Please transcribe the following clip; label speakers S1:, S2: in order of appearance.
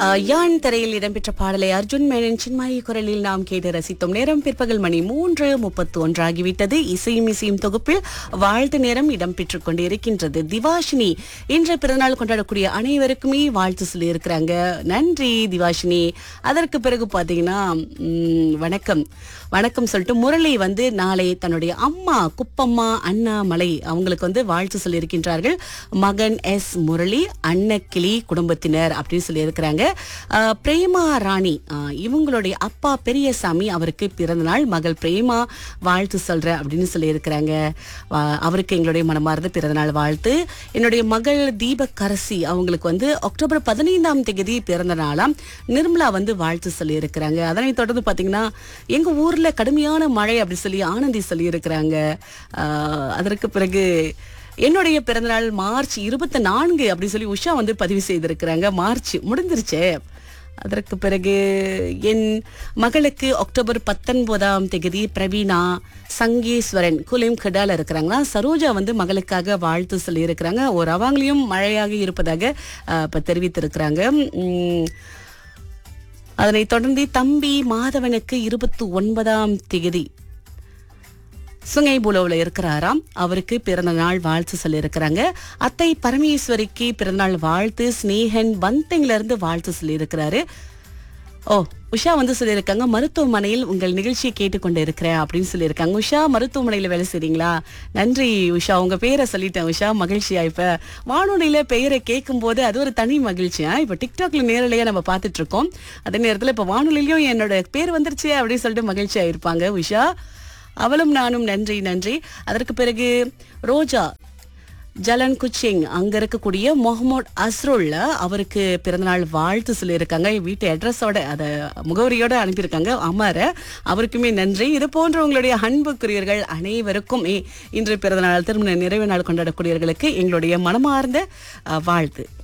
S1: அஹ், யான் திரையில் இடம்பெற்ற பாடலை அர்ஜுன் மேனன் சின்மாயி குரலில் நாம் கேட்டு ரசித்தோம் நேரம் பிற்பகல் மணி மூன்று முப்பத்து ஒன்றாகிவிட்டது இசையும் இசையும் தொகுப்பில் வாழ்த்து நேரம் இடம்பெற்றுக் கொண்டிருக்கின்றது திவாஷினி இன்று பிறந்தநாள் கொண்டாடக்கூடிய அனைவருக்குமே வாழ்த்து சொல்லி இருக்கிறாங்க நன்றி திவாஷினி அதற்கு பிறகு பாத்தீங்கன்னா ம், வணக்கம் வணக்கம் சொல்லிட்டு முரளி வந்து நாளை தன்னுடைய அம்மா குப்பம்மா அண்ணா மலை அவங்களுக்கு வந்து வாழ்த்து சொல்லியிருக்கின்றார்கள் மகன் எஸ் முரளி அன்னக்கிளி குடும்பத்தினர் அப்படின்னு சொல்லியிருக்கிறாங்க அஹ், பிரேமா ராணி அஹ், இவங்களுடைய அப்பா பெரியசாமி அவருக்கு பிறந்த நாள் மகள் பிரேமா வாழ்த்து சொல்ற அப்படின்னு சொல்லியிருக்கிறாங்க வா- அவருக்கு எங்களுடைய மனமார்ந்த பிறந்தநாள் வாழ்த்து என்னுடைய மகள் தீபக்கரசி அவங்களுக்கு வந்து அக்டோபர் பதினைந்தாம் தேதி பிறந்த நாளாம் நிர்மலா வந்து வாழ்த்து சொல்லியிருக்கிறாங்க அதனைத் தொடர்ந்து பாத்தீங்கன்னா எங்க ஊர்ல கடுமையான மழை அப்படி சொல்லி ஆனந்தி சொல்லியிருக்கிறாங்க ஆஹ், அதற்கு பிறகு என்னுடைய பிறந்தநாள் மார்ச் இருபத்தி நான்கு அப்படி சொல்லி உஷா வந்து பதிவு செய்திருக்கிறாங்க மார்ச் முடிஞ்சிருச்சே அதற்கு பிறகு என் மகளுக்கு அக்டோபர் பத்தொன்பதாம் தேதி பிரவீனா சங்கீஸ்வரன் குலிம் கடால இருக்கிறாங்களா சரோஜா வந்து மகளுக்காக வாழ்த்து சொல்லி இருக்கிறாங்க ஒரு அவங்களையும் மழையாக இருப்பதாக அஹ், இப்ப தெரிவித்திருக்கிறாங்க உம், அதனைத் தொடர்ந்து தம்பி மாதவனுக்கு இருபத்தி ஒன்பதாம் தேதி சுங்கை புலவுல இருக்கிறாராம் அவருக்கு பிறந்த நாள் வாழ்த்து சொல்லியிருக்கிறாங்க அத்தை பரமேஸ்வரிக்கு பிறந்தநாள் வாழ்த்து ஸ்னேகன் பந்தங்ல இருந்து வாழ்த்து சொல்லியிருக்கிறாரு ஓ உஷா வந்து சொல்லியிருக்காங்க மருத்துவமனையில் உங்கள் நிகழ்ச்சியை கேட்டுக்கொண்டு இருக்கிறேன் அப்படின்னு சொல்லியிருக்காங்க உஷா மருத்துவமனையில வேலை செய்றீங்களா நன்றி உஷா உங்க பேரை சொல்லிட்டேன் உஷா மகிழ்ச்சியா இப்ப வானொலியில பெயரை கேட்கும் போது அது ஒரு தனி மகிழ்ச்சியா இப்ப டிக்டாக்ல நேரலையா நம்ம பார்த்துட்டு இருக்கோம் அதே நேரத்துல இப்ப வானொலியிலயும் என்னோட பேர் வந்துருச்சு அப்படின்னு சொல்லிட்டு மகிழ்ச்சியா இருப்பாங்க உஷா அவளும் நானும் நன்றி நன்றி அதற்கு பிறகு ரோஜா ஜலன் குச்சிங் அங்க இருக்கக்கூடிய முகமது அஸ்ருல்ல அவருக்கு பிறந்தநாள் வாழ்த்து சொல்லியிருக்காங்க வீட்டு அட்ரஸோட அத முகவரியோட அனுப்பியிருக்காங்க அமர அவருக்குமே நன்றி இது போன்ற உங்களுடைய அன்புக்குரியர்கள் அனைவருக்கும் இன்று பிறந்தநாள் திருமண நிறைவு நாள் கொண்டாடக்கூடியவர்களுக்கு எங்களுடைய மனமார்ந்த அஹ், வாழ்த்து